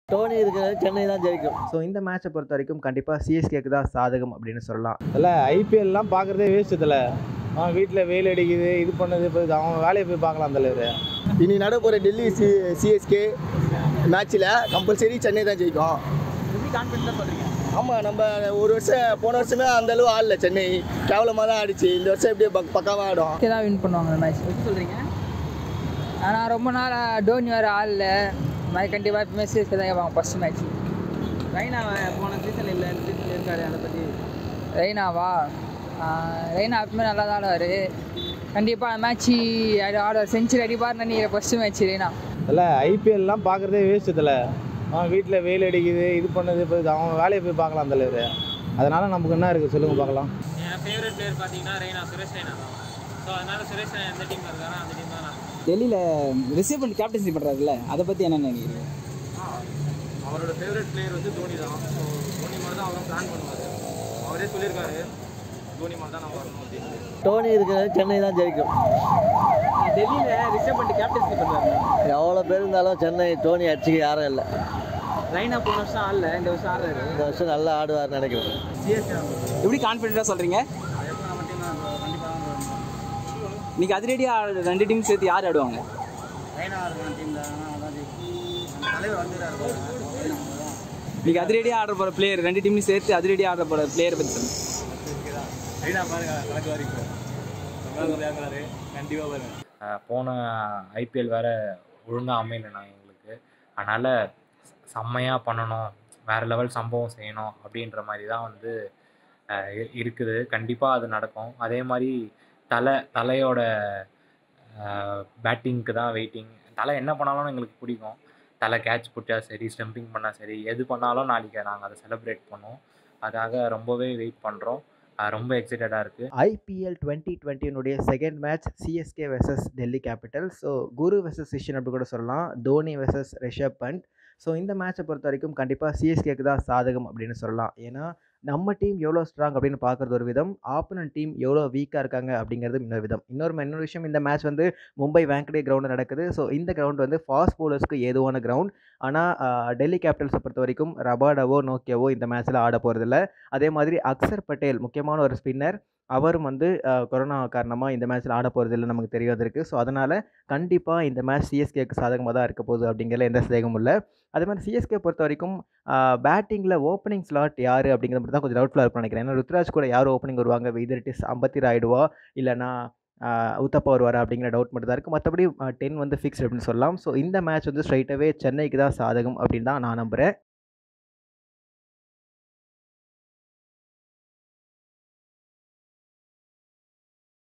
டோனி இருக்கிற சென்னை தான் ஜெயிக்கும் ஸோ இந்த மேட்சை பொறுத்த வரைக்கும் கண்டிப்பாக சிஎஸ்கேக்கு தான் சாதகம் அப்படின்னு சொல்லலாம் இல்லை ஐபிஎல்லாம் பார்க்குறதே வேஸ்ட் இதில் அவன் வீட்டில் வெயில் அடிக்குது இது பண்ணுது இப்போ அவன் வேலையை போய் பார்க்கலாம் தலைவர் இனி நடப்போகிற டெல்லி சி சிஎஸ்கே மேட்ச்சில் கம்பல்சரி சென்னை தான் ஜெயிக்கும் எப்படி கான்ஃபிடென்ட்டாக சொல்கிறீங்க ஆமாம் நம்ம ஒரு வருஷம் போன வருஷமே அந்த அளவு ஆடல சென்னை கேவலமாக தான் ஆடிச்சு இந்த வருஷம் எப்படியே பக் பக்காவாக ஆடும் ஓகே தான் வின் பண்ணுவாங்க இந்த மேட்ச் எப்படி சொல்கிறீங்க ஆனால் ரொம்ப நாளாக டோனி வேறு ஆடல இந்த மாதிரி கண்டிப்பாக எப்பவுமே சிஎஸ்கே தான் கேட்பாங்க ஃபஸ்ட் மேட்ச் ரைனா போன சீசன் இல்லை இந்த சீசன் இருக்காரு அதை பற்றி ரெய்னாவா ரெய்னா எப்பவுமே நல்லா தான் ஆடுவார் கண்டிப்பாக அந்த மேட்ச்சு ஆடுவார் செஞ்சுரி அடிப்பார்னு நினைக்கிறேன் ஃபஸ்ட்டு மேட்ச் ரெய்னா இல்லை ஐபிஎல்லாம் பார்க்குறதே வேஸ்ட் இதில் அவன் வீட்டில் வெயில் அடிக்குது இது பண்ணுது இப்போ அவன் வேலையை போய் பார்க்கலாம் தலைவர் அதனால் நமக்கு என்ன இருக்குது சொல்லுங்கள் பார்க்கலாம் என் ஃபேவரட் பிளேயர் பார்த்தீங்கன்னா ரெய்னா சுரேஷ் ரெய்னா தான் ஸோ அதனால சுரேஷ் ரெய்னா எந்த டீம் இருக்காரோ அந்த டீம் தான் நான் டெல்லியில் ரிசீவ் பண்ணி கேப்டன்சி பண்ணுறாருல்ல அதை பற்றி என்ன நினைக்கிறீங்க அவரோட ஃபேவரட் பிளேயர் வந்து தோனி தான் ஸோ தோனி மாதிரி தான் அவரும் பிளான் பண்ணுவார் அவரே சொல்லியிருக்காரு தோனி மாதிரி தான் நான் வரணும் அப்படின்னு டோனி இருக்கிற சென்னை தான் ஜெயிக்கும் டெல்லியில் ரிசீவ் பண்ணி கேப்டன்சி பண்ணுறாரு எவ்வளோ பேர் இருந்தாலும் சென்னை டோனி அடிச்சுக்க யாரும் இல்லை ரைனா போன வருஷம் ஆடல இந்த வருஷம் ஆடுறாரு இந்த வருஷம் நல்லா ஆடுவார்னு நினைக்கிறேன் எப்படி கான்ஃபிடென்ட்டாக சொல்கிறீங்க இன்னைக்கு அதிரடியாக ரெண்டு டீம் சேர்த்து யார் ஆடுவாங்க இன்னைக்கு அதிரடியாக ஆடுற போகிற பிளேயர் ரெண்டு டீம்லையும் சேர்த்து அதிரடியாக ஆடுற போகிற பிளேயர் பற்றி சொல்லுங்க அஹ் போன ஐபிஎல் வேறு ஒழுங்காக அமையலைண்ணா எங்களுக்கு அதனால் செம்மையாக பண்ணணும் வேறு லெவல் சம்பவம் செய்யணும் அப்படின்ற மாதிரி தான் வந்து அஹ் இ- இருக்குது கண்டிப்பாக அது நடக்கும் அதே மாதிரி தலை தலையோட பேட்டிங்க்கு தான் வெயிட்டிங் தலை என்ன பண்ணாலும் எங்களுக்கு பிடிக்கும் தலை கேட்ச் பிடிச்சா சரி ஸ்டம்பிங் பண்ணால் சரி எது பண்ணாலும் நாளைக்கு நாங்கள் அதை செலிப்ரேட் பண்ணுவோம் அதுக்காக ரொம்பவே வெயிட் பண்ணுறோம் ரொம்ப எக்ஸைட்டடாக இருக்குது ஐபிஎல் டுவெண்ட்டி டுவெண்ட்டினுடைய second match CSK versus Delhi Capital so குரு வெர்சஸ் சிஷன் அப்படி கூட சொல்லலாம் தோனி வெர்சஸ் ரிஷப் பண்ட் ஸோ இந்த மேட்சை பொறுத்த வரைக்கும் கண்டிப்பாக சிஎஸ்கேக்கு தான் சாதகம் அப்படின்னு சொல்லலாம் ஏன்னா நம்ம டீம் எவ்வளோ ஸ்ட்ராங் அப்படின்னு பார்க்குறது ஒரு விதம் ஆப்போனன்ட் டீம் எவ்வளோ வீக்காக இருக்காங்க அப்படிங்கிறது இன்னொரு விதம் இன்னொரு இன்னொரு விஷயம் இந்த மேட்ச் வந்து மும்பை வேங்கடே கிரவுண்டில் நடக்குது ஸோ இந்த கிரவுண்ட் வந்து ஃபாஸ்ட் பவுலர்ஸ்க்கு ஏதுவான கிரவுண்ட் ஆனால் டெல்லி கேபிட்டல்ஸை பொறுத்த வரைக்கும் ரபாடாவோ நோக்கியாவோ இந்த மேட்ச்சில் ஆட போகிறதில்ல அதே மாதிரி அக்சர் பட்டேல் முக்கியமான ஒரு ஸ்பின்னர் அவரும் வந்து அஹ், கொரோனா காரணமாக இந்த மேட்ச்சில் ஆட போகிறதில்ல நமக்கு தெரியாது இருக்குது ஸோ அதனால் கண்டிப்பாக இந்த மேட்ச் சிஎஸ்கேக்கு சாதகமாக தான் இருக்க போகுது அப்படிங்கிற எந்த சந்தேகமும் இல்லை அதே மாதிரி சிஎஸ்கே பொறுத்த வரைக்கும் பேட்டிங்கில் ஓப்பனிங் ஸ்லாட் யார் அப்படிங்கிறது மட்டும் தான் கொஞ்சம் டவுட்ஃபுல்லாக இருக்கும்னு நினைக்கிறேன் ஏன்னா ருத்ராஜ் கூட யார் ஓப்பனிங் வருவாங்க வெதர் இட் இஸ் அம்பத்தி ராய்டுவா இல்லைனா உத்தப்பா வருவாரா அப்படிங்கிற டவுட் மட்டும் தான் இருக்குது மற்றபடி டென் வந்து ஃபிக்ஸ் அப்படின்னு சொல்லலாம் ஸோ இந்த மேட்ச் வந்து ஸ்ட்ரைட்டாகவே சென்னைக்கு தான் சாதகம் அப்படின்னு தான் நான் நம்புகிறேன்